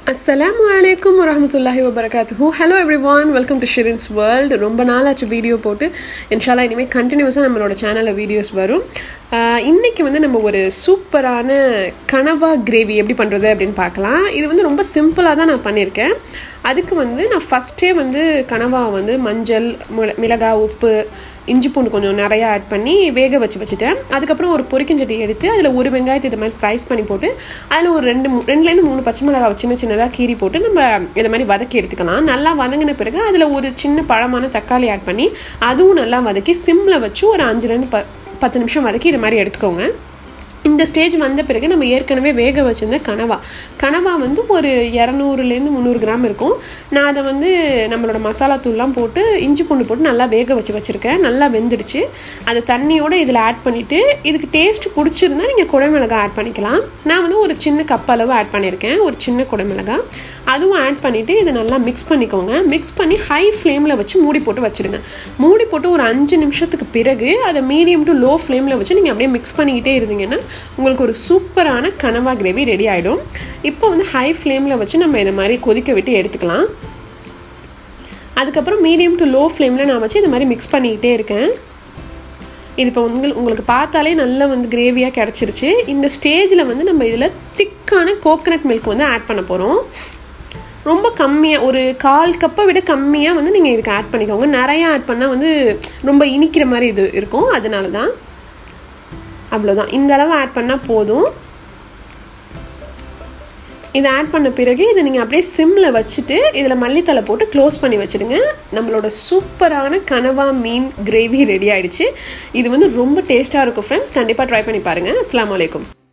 அஸ்ஸலாமு அலைக்கும் வரஹமத்துல்லாஹி வபரகாத்துஹு hello everyone welcome to Shirin's world ரொம்ப நாள் ஆச்சு வீடியோ போட்டு இன்ஷால்லா இனிமேல் கண்டினியூஸாக நம்மளோட சேனலில் வீடியோஸ் வரும் ஆஹ் இன்னைக்கு வந்து நம்ம ஒரு சூப்பரான கனவா கிரேவி எப்படி பண்ணுறது அப்படின்னு பார்க்கலாம் இது வந்து ரொம்ப சிம்பிளாக தான் நான் பண்ணியிருக்கேன் அதுக்கு வந்து நான் ஃபஸ்ட்டே வந்து கனவா வந்து மஞ்சள் மிள- மிளகாய் உப்பு இஞ்சி பூண்டு கொஞ்சம் நிறையா ஆட் பண்ணி வேக வச்சு வச்சுட்டேன் அதுக்கப்புறம் ஒரு பொரிக்கஞ்சட்டி எடுத்து அதில் ஒரு வெங்காயத்தை இது மாதிரி ஸ்லைஸ் பண்ணி போட்டு அதில் ஒரு ரெண்டு மூ- ரெண்டுலேருந்து மூணு பச்சை மிளகாய் சின்ன சின்னதாக கீறி போட்டு நம்ம இதை மாதிரி வதக்கி எடுத்துக்கலாம் நல்லா வதங்கின பிறகு அதில் ஒரு சின்ன பழமான தக்காளி ஆட் பண்ணி அதுவும் நல்லா வதக்கி சிம்மில் வச்சு ஒரு அஞ்சுலேருந்து ப பத்து நிமிஷம் வதக்கி இது மாதிரி எடுத்துக்கோங்க இந்த ஸ்டேஜ் வந்த பிறகு நம்ம ஏற்கனவே வேக வச்சிருந்த கனவா கனவா வந்து ஒரு இரநூறுலேருந்து முந்நூறு கிராம் இருக்கும் நான் அதை வந்து நம்மளோட மசாலா தூள்லாம் போட்டு இஞ்சி பூண்டு போட்டு நல்லா வேக வச்சு வச்சுருக்கேன் நல்லா வெந்துடுச்சு அதை தண்ணியோடு இதில் ஆட் பண்ணிவிட்டு இதுக்கு டேஸ்ட் பிடிச்சிருந்தா நீங்கள் குடமிளகா ஆட் பண்ணிக்கலாம் நான் வந்து ஒரு சின்ன கப் அளவு ஆட் பண்ணியிருக்கேன் ஒரு சின்ன குடமிளகா அதுவும் ஆட் பண்ணிவிட்டு இதை நல்லா மிக்ஸ் பண்ணிக்கோங்க மிக்ஸ் பண்ணி ஹை ஃப்ளேமில் வச்சு மூடி போட்டு வச்சுடுங்க மூடி போட்டு ஒரு அஞ்சு நிமிஷத்துக்கு பிறகு அதை மீடியம் டு லோ ஃப்ளேமில் வச்சு நீங்கள் அப்படியே மிக்ஸ் பண்ணிக்கிட்டே இருந்தீங்கன்னா உங்களுக்கு ஒரு சூப்பரான கனவா கிரேவி ரெடி ஆகிடும் இப்போ வந்து ஹை ஃப்ளேமில் வச்சு நம்ம இதை மாதிரி கொதிக்க விட்டு எடுத்துக்கலாம் அதுக்கப்புறம் மீடியம் டு லோ ஃப்ளேமில் நான் வச்சு இது மாதிரி மிக்ஸ் பண்ணிக்கிட்டே இருக்கேன் இது இப்போ உங்களுக்கு உங்களுக்கு பார்த்தாலே நல்லா வந்து கிரேவியாக கிடச்சிருச்சு இந்த ஸ்டேஜில் வந்து நம்ம இதில் திக்கான கோகனட் மில்க் வந்து ஆட் பண்ண போகிறோம் ரொம்ப கம்மியாக ஒரு கால் கப்பை விட கம்மியாக வந்து நீங்கள் இதுக்கு ஆட் பண்ணிக்கோங்க நிறையா ஆட் பண்ணால் வந்து ரொம்ப இனிக்கிற மாதிரி இது இருக்கும் அதனால தான் அவ்வளோதான் இந்த அளவு ஆட் பண்ணால் போதும் இதை ஆட் பண்ண பிறகு இதை நீங்கள் அப்படியே சிம்மில் வச்சுட்டு இதில் மல்லித்தலை போட்டு க்ளோஸ் பண்ணி வச்சுடுங்க நம்மளோட சூப்பரான கனவா மீன் கிரேவி ரெடி ஆயிடுச்சு இது வந்து ரொம்ப டேஸ்ட்டாக இருக்கும் ஃப்ரெண்ட்ஸ் கண்டிப்பாக ட்ரை பண்ணி பாருங்கள் அஸ்ஸலாமு அலைக்கும்